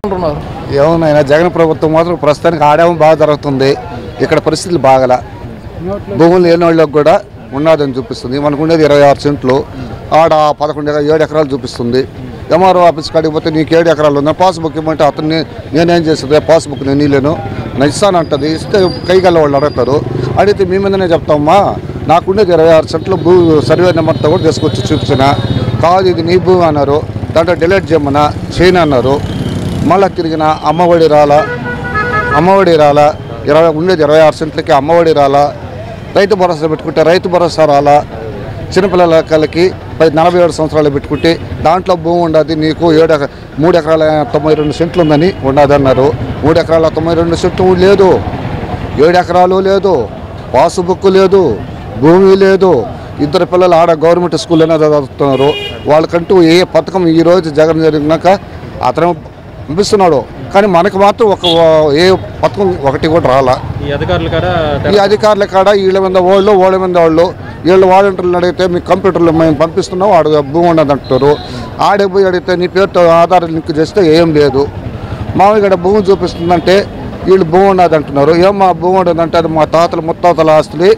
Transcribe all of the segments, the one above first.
అనుకుంటున్నారు ఏమోనైనా జగన్ ప్రభుత్వం మాత్రం ప్రస్తుతానికి ఆడేమో బాగా జరుగుతుంది ఇక్కడ పరిస్థితులు బాగల భూములు లేని వాళ్ళకి కూడా ఉన్నదని చూపిస్తుంది మనకు ఉండేది ఇరవై ఆరు సెంట్లు ఆడ పదకొండు ఎకరా- ఏడు ఎకరాలు చూపిస్తుంది ఎంఆర్ఓ ఆఫీస్ కాడికి పోతే నీకు ఏడు ఎకరాలు ఉంది పాస్బుక్ ఇవ్వమంటే అతన్ని నేనేం చేస్తుంది పాస్బుక్ నేను ఇల్లేను నేను ఇస్తానంటది ఇస్తే కైగల్ల వాళ్ళు అడుగుతారు అడిగితే మీ మీదనే చెప్తామమ్మా నాకుండేది ఇరవై ఆరు సెంట్లు భూ సర్వే నెంబర్తో కూడా తీసుకొచ్చి చూపించిన కాదు ఇది నీ భూమి అన్నారు దాంట్లో డిలీట్ చేయమన్నా చేయను అన్నారు మళ్ళీ తిరిగిన అమ్మఒడి రాలా అమ్మఒడి రాలా ఇరవై ఉండేది ఇరవై ఆరు సెంట్లకి అమ్మఒడి రాలా రైతు భరోసా పెట్టుకుంటే రైతు భరోసా రాలా చిన్నపిల్లలకి పది నలభై ఏడు సంవత్సరాలు పెట్టుకుంటే దాంట్లో భూమి ఉండదు నీకు ఏడు ఎక- మూడు ఎకరాల తొంభై రెండు సెంట్లు ఉందని ఉండదు అన్నారు మూడు ఎకరాల తొంభై రెండు సెంట్లు లేదు ఏడు ఎకరాలు లేదు పాస్బుక్ లేదు భూమి లేదు ఇద్దరు పిల్లలు ఆడ గవర్నమెంట్ స్కూల్లోనే చదువుతున్నారు వాళ్ళకంటూ ఏ పథకం ఈ రోజు జగన్ జరిగినాక అతను పంపిస్తున్నాడు కానీ మనకు మాత్రం ఒక ఏ పథకం ఒకటి కూడా రాలా ఈ అధికారులు కూడా ఈ అధికారుల కాడ వీళ్ళ మీద వాళ్ళు వాళ్ళ మీద వాళ్ళు వీళ్ళు వాలంటీర్లు అడిగితే మీ కంప్యూటర్లో మేము పంపిస్తున్నాం వాడు భూమి ఉండదు అంటారు ఆడే పోయి అడిగితే నీ పేరుతో ఆధార్ లింక్ చేస్తే ఏం లేదు మామూలుగా ఈడ భూమి చూపిస్తుందంటే వీళ్ళు భూమి ఉన్నది అంటున్నారు ఏం మా భూమి ఉండదంటే అది మా తాతల ముత్తాతల ఆస్తులు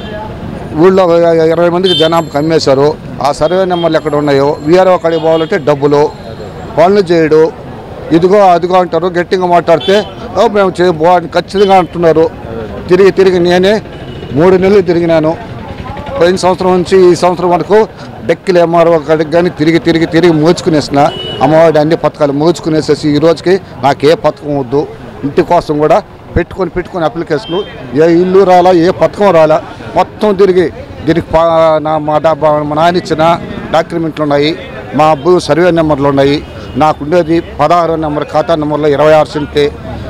ఊళ్ళో ఇరవై మందికి జనాభాకి అమ్మేశారు ఆ సర్వే నెంబర్లు ఎక్కడ ఉన్నాయో వీఆర్ఓ కాడికి పోవాలంటే డబ్బులు పనులు చేయడు ఇదిగో అదిగో అంటారు గట్టిగా మాట్లాడితే "ఓ, మేము చే బో అని ఖచ్చితంగా అంటున్నారు తిరిగి తిరిగి నేనే మూడు నెలలు తిరిగినాను పోయిన సంవత్సరం నుంచి ఈ సంవత్సరం వరకు డెక్కిలు ఎంఆర్ఓ కాడికి కానీ తిరిగి తిరిగి తిరిగి మోచుకునేసిన అమ్మవాడి అన్ని పథకాలు మోచుకునేసేసి ఈ రోజుకి నాకు ఏ పథకం వద్దు ఇంటి కోసం కూడా పెట్టుకొని పెట్టుకొని అప్లికేషన్లు ఏ ఇల్లు రాలా ఏ పథకం రాలా మొత్తం తిరిగి దీనికి పా- నా మా డా- మా నాయన ఇచ్చిన డాక్యుమెంట్లు ఉన్నాయి మా భూ సర్వే నెంబర్లు ఉన్నాయి నాకు ఉండేది పదహారు నెంబర్ ఖాతా నెంబర్లో ఇరవై ఆరు సెంటే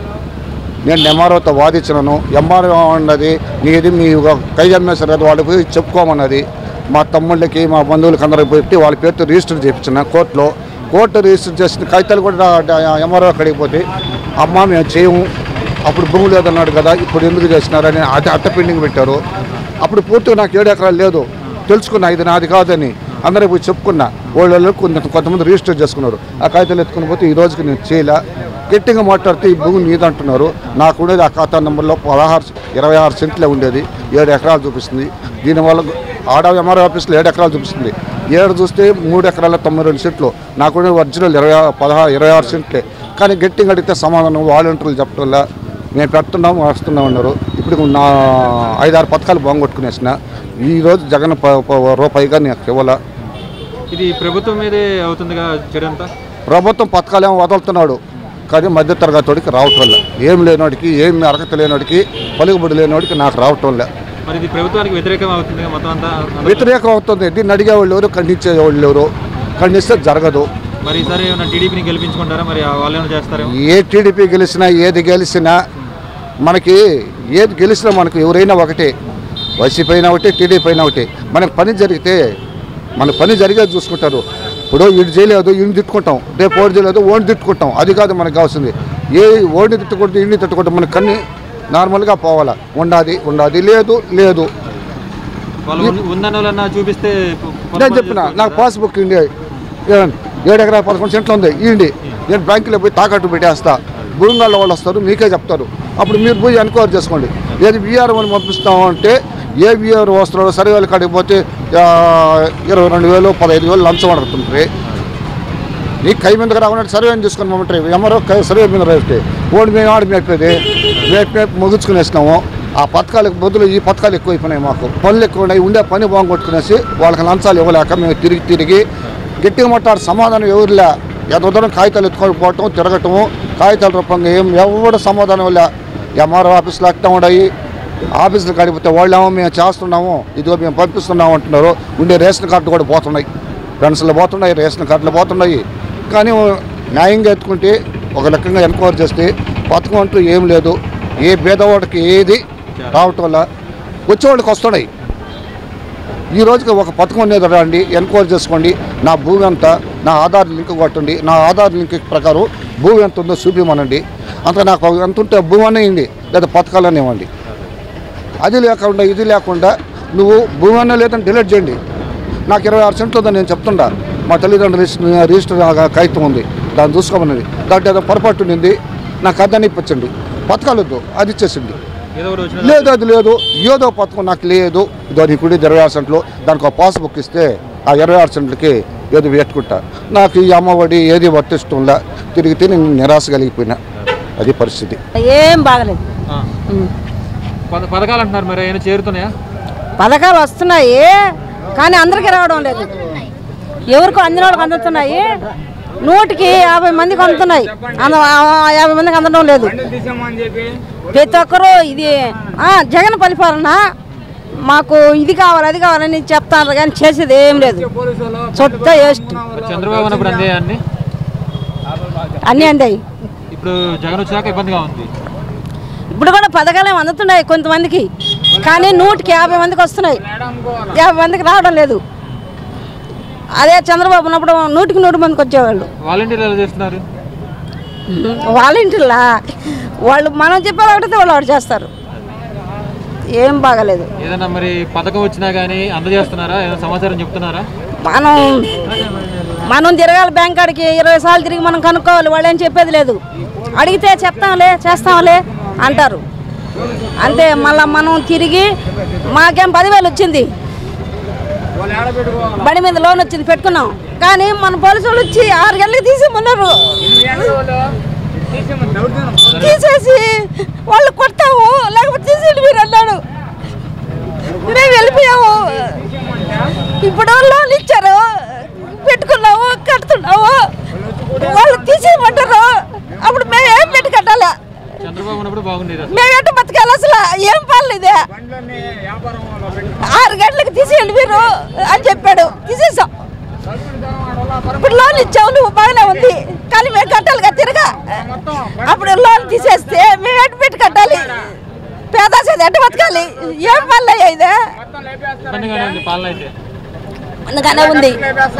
నేను ఎంఆర్ఓతో వాదించినాను ఎంఆర్ఓ అన్నది నీది మీ కై అమ్మేశారు అది వాళ్ళకి పోయి చెప్పుకోమన్నది మా తమ్ముళ్ళకి మా బంధువులకి అందరికి పెట్టి వాళ్ళ పేరుతో రిజిస్టర్ చేయించిన కోర్టులో కోర్టు రిజిస్టర్ చేసిన కాగితాలు కూడా ఎంఆర్ఓ అక్కడికి పోతే అమ్మ మేము చేయము అప్పుడు భూమి లేదన్నాడు కదా ఇప్పుడు ఎందుకు చేసినారని అట్ట అట్ట పెండింగ్ పెట్టారు అప్పుడు పూర్తిగా నాకు ఏడు ఎకరాలు లేదు తెలుసుకున్నా ఇది నాది కాదని అందరికి పోయి చెప్పుకున్నా వాళ్ళు కొంత కొంతమంది రిజిస్టర్ చేసుకున్నారు ఆ కాగితాలు ఎత్తుకుని పోతే ఈ రోజుకి నేను చేయలే గట్టిగా మాట్లాడితే ఈ భూమి నీదంటున్నారు నాకు ఉండేది ఆ ఖాతా నెంబర్లో పదహారు ఇరవై ఆరు సెంట్లే ఉండేది ఏడు ఎకరాలు చూపిస్తుంది దీనివల్ల ఆడ ఎంఆర్ఓ ఆఫీస్లో ఏడు ఎకరాలు చూపిస్తుంది ఏడు చూస్తే మూడు ఎకరాల తొంభై రెండు సెంట్లు నాకు ఉండేది ఒరిజినల్ ఇరవై ఆరు- పదహారు ఇరవై ఆరు సెంట్లే కానీ గట్టిగా అడిగితే సమాధానం వాలంటీర్లు చెప్పడం వల్ల మేము పెడుతున్నాం వస్తున్నాం అన్నారు ఇప్పుడు నా ఐదారు పథకాలు బాగొట్టుకునేసిన ఈ రోజు జగన్ ప- ప- రూపాయిగా నాకు ఇవ్వాల ఇది ప్రభుత్వం మీదే అవుతుందిగా చెడంతా ప్రభుత్వం పథకాలు ఏమో వదులుతున్నాడు కానీ మధ్యతరగతికి రావటం లే ఏం లేనివాడికి ఏం అర్హత లేనివాడికి పలుకుబడి లేనివాడికి నాకు రావటం లే మరి ఇది ప్రభుత్వానికి వ్యతిరేకం అవుతుంది మొత్తం అంతా వ్యతిరేకం అవుతుంది దీన్ని అడిగే వాళ్ళు ఎవరు ఖండించే వాళ్ళు ఎవరు ఖండిస్తే జరగదు మరి ఈసారి ఏమైనా టీడీపీని గెలిపించుకుంటారా మరి వాళ్ళు ఏమైనా చేస్తారేమో ఏ టీడీపీ గెలిచినా ఏది గెలిచినా మనకి ఏది గెలిచినా మనకు ఎవరైనా ఒకటే వైసీపీ అయినా ఒకటి టీడీపీ అయినా ఒకటి మనకి పని జరిగితే మన పని జరిగేది చూసుకుంటారు ఇప్పుడు ఇటు చేయలేదు ఇన్ని తిట్టుకుంటాం రేపు ఓడి చేయలేదు ఓడి తిట్టుకుంటాం అది కాదు మనకు కావాల్సింది ఏ ఓడిని తిట్టుకుంటే ఇన్ని తిట్టుకుంటాం మనకి కన్ని నార్మల్గా పోవాలా ఉండాది ఉండాది లేదు లేదు వాళ్ళు ఉన్న- ఉందన్న వాళ్ళన్నా చూపిస్తే పొ- నేను పొరపాటు చెప్పిన చేసుకోవచ్చు నాకు పాస్బుక్ ఇండి ఏమండి? ఏడు ఎకరా పదకొండు సెంట్లు ఉంది ఇండి నేను బ్యాంకులో పోయి తాకట్టు పెట్టేస్తా భూమిగాళ్ళ వాళ్ళు వస్తారు మీకే చెప్తారు అప్పుడు మీరు పోయి ఎన్క్వైరీ చేసుకోండి ఏది బీఆర్ అని పంపిస్తాము అంటే ఏ బీఆర్ వస్తున్నాడో సరే వాళ్ళకి కాడికి పోతే ఆ, ఇరవై రెండు వేలు పదహైదు వేలు లంచం అడుగుతుంటారు నీ కై మీదకి రాకుండా సర్వే తీసుకొని మమ్మంటారు ఎవరో కై సర్వే మీద రేస్తే ఓడి మేము ఆడి మేపేది మేపు మేపు ముగించుకునేసినాము ఆ పథకాలకు బదులు ఈ పథకాలు ఎక్కువైపోయినాయి మాకు పనులు ఎక్కువ ఉన్నాయి ఉండే పని బాగుకొట్టుకునేసి వాళ్ళకి లంచాలు ఇవ్వలేక మేము తిరిగి తిరిగి గట్టిగా మాట్లాడు సమాధానం ఎవరులే ఎంత దూరం కాగితాలు ఎత్తుకొని పోవటం తిరగటము కాగితాల రూపంగా ఏం ఎవరు సమాధానం లే ఎంఆర్ఓ ఆఫీసులు అట్టా ఉన్నాయి ఆఫీసులు కడిగిపోతే వాళ్ళేమో మేము చేస్తున్నాము ఇదిగో మేము పంపిస్తున్నాము అంటున్నారు ఉండే రేషన్ కార్డు కూడా పోతున్నాయి పెన్షన్లు పోతున్నాయి రేషన్ కార్డులు పోతున్నాయి కానీ న్యాయంగా ఎత్తుకుంటే ఒక రకంగా ఎన్క్వైరీ చేస్తే పథకం అంటూ ఏం లేదు ఏ పేదవాడికి ఏది రావటం వల్ల వచ్చేవాళ్ళకి వస్తున్నాయి ఈ రోజుకి ఒక పథకం అనేది రండి ఎన్క్వైరీ చేసుకోండి నా భూమి ఎంత నా ఆధార్ లింక్ కొట్టండి నా ఆధార్ లింక్ ప్రకారం భూమి ఎంత ఉందో చూపించమనండి అంత నాకు ఎంత ఉంటే భూమి అనే ఇవ్వండి లేదా పథకాలనే ఇవ్వండి అది లేకుండా ఇది లేకుండా నువ్వు భూమి అన్న లేదని డిలీట్ చేయండి నాకు ఇరవై ఆరు సెంట్లు ఉందని నేను చెప్తుండా మా తల్లిదండ్రులు రిజిస్టర్ రిజిస్టర్ ఆ కాగితం ఉంది దాన్ని చూసుకోమన్నది దాంట్లో ఏదో పొరపాటు ఉంది నాకు అదని ఇప్పించండి పథకాలు వద్దు అది ఇచ్చేసింది ఏదో ఒకటి వచ్చిన లేదు అది లేదు ఏదో పథకం నాకు లేదు ఇదో నీకు ఉండేది ఇరవై ఆరు సెంట్లు దానికి ఒక పాస్బుక్ ఇస్తే ఆ ఇరవై ఆరు సెంట్లకి ఏదో పెట్టుకుంటా నాకు ఈ అమ్మఒడి ఏది వర్తిస్తుందా తిరిగి తిరిగి నేను నిరాశ కలిగిపోయినా అది పరిస్థితి ఏం బాగలేదు ఆ. పథ- పథకాలు అంటున్నారు మరి ఏమైనా చేరుతున్నాయా పథకాలు వస్తున్నాయి కానీ అందరికీ రావడం లేదు ఎవరికో అందిన వాళ్ళకి అందుతున్నాయి నూటికి యాభై మందికి అందుతున్నాయి అంద ఆ యాభై మందికి అందడం లేదు ప్రతి ఒక్కరూ ఇది ఆ, జగన్ పరిపాలన మాకు ఇది కావాలి అది కావాలని చెప్తారు కానీ చేసేది ఏం లేదు చొత్త వేస్ట్ మరి చంద్రబాబు ఉన్నప్పుడు అందే అన్ని అన్నీ అందాయి ఇప్పుడు జగన్ వచ్చాక ఇబ్బందిగా ఉంది ఇప్పుడు కూడా పథకాలు ఏమో అందుతున్నాయి కొంతమందికి కానీ నూటికి యాభై మందికి వస్తున్నాయి యాభై మందికి రావడం లేదు అదే చంద్రబాబు ఉన్నప్పుడు నూటికి నూరు మందికి వచ్చేవాళ్ళు వాలంటీర్లు ఎలా చేస్తున్నారు వాళ్ళ ఇంటిలా వాళ్ళు మనం చెప్పేది ఒకటి వాళ్ళు ఒకటి చేస్తారు ఏం బాగలేదు ఏదైనా మరి పథకం వచ్చినా కానీ అందజేస్తున్నారా ఏదైనా సమాచారం చెప్తున్నారా మనం మనం తిరగాలి బ్యాంక్ కాడికి ఇరవై సార్లు తిరిగి మనం కనుక్కోవాలి వాళ్ళు ఏం చెప్పేది లేదు అడిగితే చెప్తాంలే చేస్తాంలే అంటారు అంతే మళ్ళీ మనం తిరిగి మాకేం పదివేలు వచ్చింది బండి మీద లోన్ వచ్చింది పెట్టుకున్నాం కానీ మన పోలీసు వాళ్ళు వచ్చి ఆరు గంటలకు తీసేమన్నారు తీసేసి వాళ్ళు కొడతాము లేకపోతే తీసేయండి మీరు అన్నాడు మేము వెళ్ళిపోయాము ఇప్పుడు లోన్ ఇచ్చారు పెట్టుకున్నాము కడుతున్నాము వాళ్ళు తీసేయమంటారు అప్పుడు మేము ఏం పెట్టి కట్టాలి చంద్రబాబు ఉన్నప్పుడు బాగుండేది అసలు. మేము ఎట్టు బతకాలి అసలు ఏం పనులు ఇదే ఆరు గంటలకు తీసేయండి మీరు అని చెప్పాడు తీసేసాం ఇప్పుడు లోన్ ఇచ్చావు నువ్వు బాగానే ఉంది కానీ మేము కట్టాలిగా తిరగా అప్పుడు లోన్ తీసేస్తే మేము ఎట్టు పెట్టి కట్టాలి పేదాసేది ఎట్టు బతకాలి ఏం పనులు అయ్యా ఇదే ఇబ్బందిగానే ఉంది పాలన అయితే అందుకనే ఉంది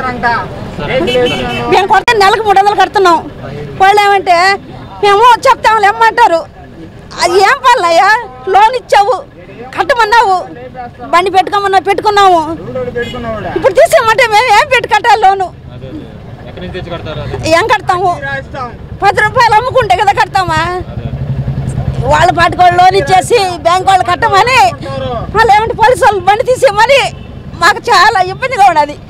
మేము కొట్ట నెలకు మూడు వందలు కడుతున్నాం వాళ్ళు ఏమంటే మేము చెప్తాము ఏమంటారు అది ఏం పనులయ్యా లోన్ ఇచ్చావు కట్టమన్నావు బండి పెట్టుకోమన్నా పెట్టుకున్నాము ఇప్పుడు తీసేయమంటే మేము ఏం పెట్టి కట్టాలి లోను అదే అదే. ఎక్కడి నుంచి తెచ్చి కడతారు అదే ఏం కడతాము పది రూపాయలు అమ్ముకుంటే కదా కడతామా అదే అదే. వాళ్ళ పాటికి వాళ్ళు లోన్ ఇచ్చేసి బ్యాంక్ వాళ్ళు కట్టమని వాళ్ళు ఏమంటే పోలీసు వాళ్ళు బండి తీసేయమని మాకు చాలా ఇబ్బందిగా ఉన్నది